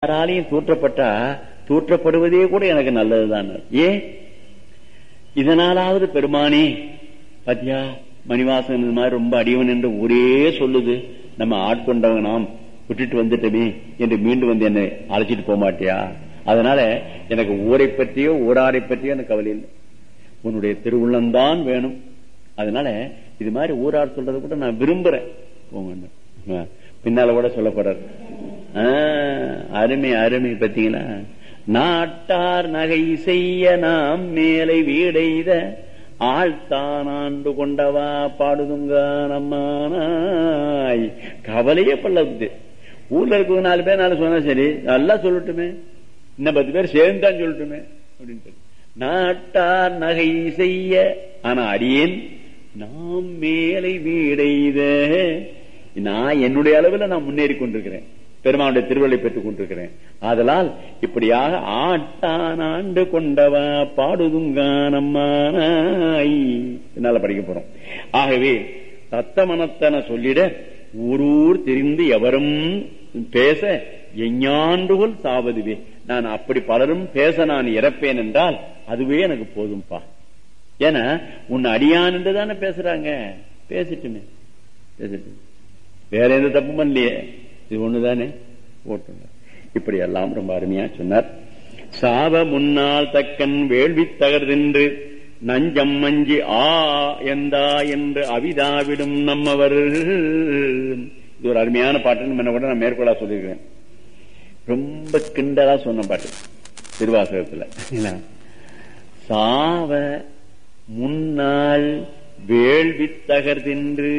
எல்லாராலையும் தூற்றப்பட்டா தூற்றப்படுவதே கூட எனக்கு நல்லதுதான் ஏன் இதனாலாவது பெருமானே பத்தியா மணிவாசன் இந்த மாதிரி ரொம்ப அடியவன் என்று ஒரே சொல்லுது நம்ம ஆட்கொண்டவங்க நாம் விட்டுட்டு வந்துட்டோமே என்று மீண்டும் வந்து என்னை அழைச்சிட்டு போக மாட்டியா அதனால எனக்கு ஊரை பற்றியோ ஊராரை பற்றியோ எனக்கு கவலை இல்லை உன்னுடைய திருவுள்ளம்தான் வேணும் அதனால இது மாதிரி ஊரார் சொல்றதை கூட நான் விரும்புறேன் போங்கன்னு ஆ, பின்னால கூட சொல்லப்படுறார் ஆ, அருமை அருமை பத்தீங்களா நாட்டார் நகை செய்ய நாம் மேலை வீடைத ஆழ்த்தான் ஆண்டு கொண்டவா பாடுதுங்க நம்மானாய் கவலையே பல்லது ஊர்ல இருக்கிற நாலு பேர் நாலு சொன்னா சரி நல்லா சொல்லட்டுமே இன்னும் பத்து பேர் சேர்ந்தான் சொல்லட்டுமே அப்படின்னு சொல்லி நாட்டார் நகை செய்ய ஆனா அடியேன் நாம் மேலை வீடைத நான் என்னுடைய அளவில் நான் முன்னேறி கொண்டிருக்கிறேன் பெருமானுடைய திருவள்ளை பெற்றுக் கொண்டிருக்கிறேன் ஆதலால் இப்படியாக ஆட்டான் ஆண்டு கொண்டவா பாடுதுங்கானம்மானாய் என்னால படிக்க போறோம் ஆகவே தத்த மனத்தன சொல்லிட ஊரூர் தெரிந்து எவரும் பேச எஞ்ஞாண்டுகள் சாவதுவே நான் அப்படி பலரும் பேச நான் இறப்பேன் என்றால் அதுவே எனக்கு போதும்பா ஏன்னா உன்னை அடியான் என்று தானே பேசுறாங்க பேசிட்டுமே பேசிட்டு வேற எந்த தப்பு பண்ணலையே இது ஒண்ணுதானே போட்டுங்க இப்படி எல்லாம் ரொம்ப அருமையா சொன்னார் சாவ முன்னால் தக்கன் வேள்வி தகர்தென்று நஞ்சம் மஞ்சி ஆ எந்தா என்று அவிதாவிடும் நம்மவர் இது ஒரு அருமையான பாட்டுன்னு முன்ன கூட நான் மேற்கொள்ளா சொல்லியிருக்கிறேன் ரொம்ப கிண்டலா சொன்ன பாட்டு திருவாசகத்துல என்ன? சாவ முன்னால் வேள்வி தகர்தென்று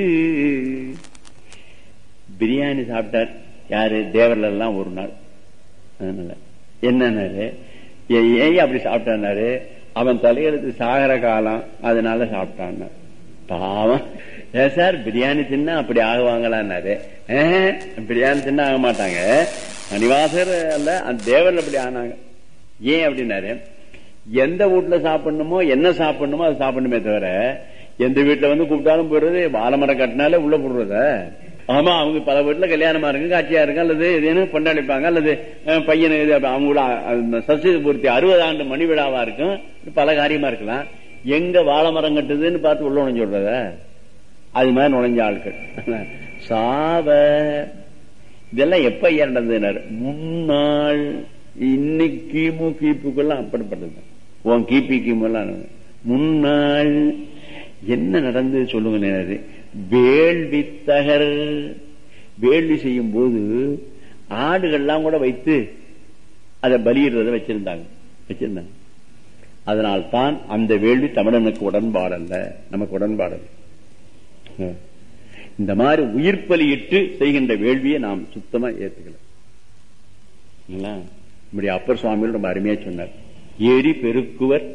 பிரியாணி சாப்பிட்டார் யாரு தேவர்ல எல்லாம் ஒரு நாள் அதனால என்னன்னாரு ஏ- ஏன் அப்படி சாப்பிட்டாரு அவன் தலையெழுத்து சாகர காலம் அதனால சாப்பிட்டான் பாவம் ஏன் சார் பிரியாணி தின்னா அப்படி ஆகுவாங்களான்னாரு "ஆஹ், பிரியாணி தின்னா ஆக மாட்டாங்க மணிவாசர் அல்ல அந்த தேவர்ல அப்படி ஆனாங்க ஏன் அப்படின்னாரு எந்த வீட்டுல சாப்பிடணுமோ என்ன சாப்பிடணுமோ அதை சாப்பிடணுமே தவிர எந்த வீட்டுல வந்து கூப்பிட்டாலும் போடுறது வாழைமரம் கட்டினாலே உள்ள போடுறத ஆமா அவங்க பல வீட்டுல கல்யாணமா இருக்கு காட்சியா இருக்கு அல்லது இதுன்னு கொண்டாடிப்பாங்க அல்லது அஹ், பையனுக்கு இது அவங்கள சசித பூர்த்தி அறுபது ஆண்டு மணி விழாவா இருக்கும் பல காரியமா இருக்கலாம் எங்க வாழைமரம் கட்டுதுன்னு பார்த்து உள்ள நுழைஞ்சு விடுறத அது மாதிரி நுழைஞ்ச ஆட்கள் சாவ இதெல்லாம் எப்ப ஐயா நடந்ததுனாரு முன்னாள் இன்னைக்கு கிமு கிப்புக்கெல்லாம் அப்படிப்பட்டது உன் கிபி கிமு எல்லாம் நடந்தது. முன்னாள் என்ன நடந்தது சொல்லுங்க நேரு வேள்வி தகர் வேள்வி செய்யும் போது ஆடுகள்லாம் கூட வைத்து அதை பலியிடுறத வச்சிருந்தாங்க வச்சிருந்தாங்க அதனால் தான் அந்த வேள்வி தமிழனுக்கு உடன்பாடல்ல நமக்கு உடன்பாடல்ல ம். இந்த மாதிரி உயிர் பலியிட்டு செய்கின்ற வேள்வியை நாம் சுத்தமா ஏத்துக்கல இல்லைங்களா? நம்முடைய அப்பர் சுவாமிகள் ரொம்ப அருமையா சொன்னார் ஏரி பெருக்குவர்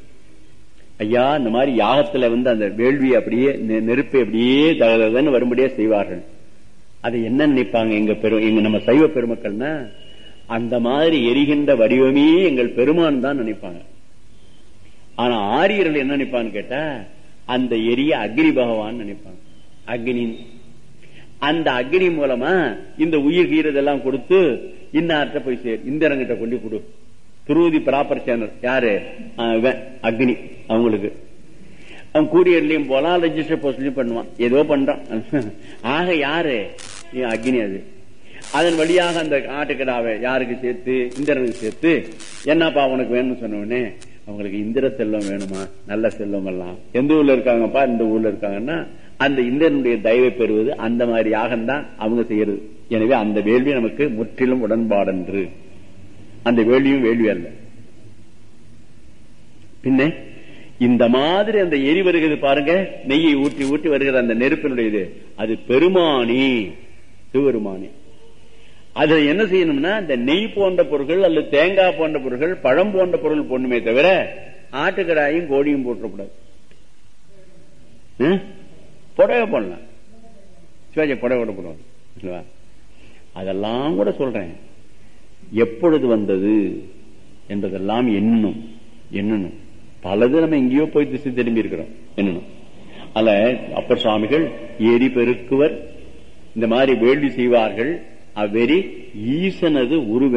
ஐயா இந்த மாதிரி யாகத்துல வந்து அந்த வேள்வி அப்படியே நெ- நெருப்பை அப்படியே தகதன்னு வரும்படியே செய்வார்கள் அதை என்ன நினைப்பாங்க எங்க பெரு எங்க நம்ம சைவ பெருமக்கள்னா அந்த மாதிரி எரிகின்ற வடிவமே எங்கள் பெருமான் தான் நினைப்பாங்க ஆனா ஆரியர்கள் என்ன நினைப்பான்னு கேட்டா அந்த எரிய அக்னி பகவான் நினைப்பாங்க அக்னி அந்த அக்னி மூலமா இந்த உயிர் கீரதெல்லாம் கொடுத்து இன்னார்ட்ட போய் சேர் இந்திரங்கிட்ட கொண்டு கொடு துருதி ப்ராப்பர் சேனல் யாரு ஆ, இவன் அக்னி அவங்களுக்கு அவன் கூரியர்லயும் போலாம் ரெஜிஸ்டர் போஸ்ட்லயும் பண்ணுவான் ஏதோ பண்றான் ஆக யாரு இவன் அக்னி அது அதன் வழியாக அந்த ஆட்டுக்கடாவை யாருக்கு சேர்த்து இந்திரனுக்கு சேர்த்து என்னப்பா உனக்கு வேணும்னு சொன்ன உடனே அவங்களுக்கு இந்திர செல்வம் வேணுமா நல்ல செல்வம் எல்லாம் எந்த ஊர்ல இருக்காங்கப்பா இந்த ஊர்ல இருக்காங்கன்னா அந்த இந்திரனுடைய தயவை பெறுவது அந்த மாதிரி யாகம் தான் அவங்க செய்யறது எனவே அந்த வேள்வி நமக்கு முற்றிலும் உடன்பாடன்று அந்த வேள்வியும் வேள்வி அல்ல பின்ன இந்த மாதிரி அந்த எரி வருகிறது பாருங்க நெய்யை ஊற்றி ஊற்றி வருகிற அந்த நெருப்பினுடைய இது அது பெருமானி சிவபெருமானி அதுல என்ன செய்யணும்னா இந்த நெய் போன்ற பொருட்கள் அல்லது தேங்காய் போன்ற பொருட்கள் பழம் போன்ற பொருள் போடணுமே தவிர ஆட்டுக்கடாயும் கோழியும் போட்டக்கூடாது ம்? புடவை போடலாம் சிவாஜி புடவை கூட போடுவாங்க இல்லையா? அதெல்லாம் கூட சொல்றேன் எப்பொழுது வந்தது என்பதெல்லாம் எண்ணணும் எண்ணணும் பலது நம்ம எங்கேயோ போய் திசை திரும்பி இருக்கிறோம் எண்ணணும் அல்ல அப்பர் சுவாமிகள் எரி பெருக்குவர் இந்த மாதிரி வேள்வி செய்வார்கள் அவ்வெறி ஈசனது உருவ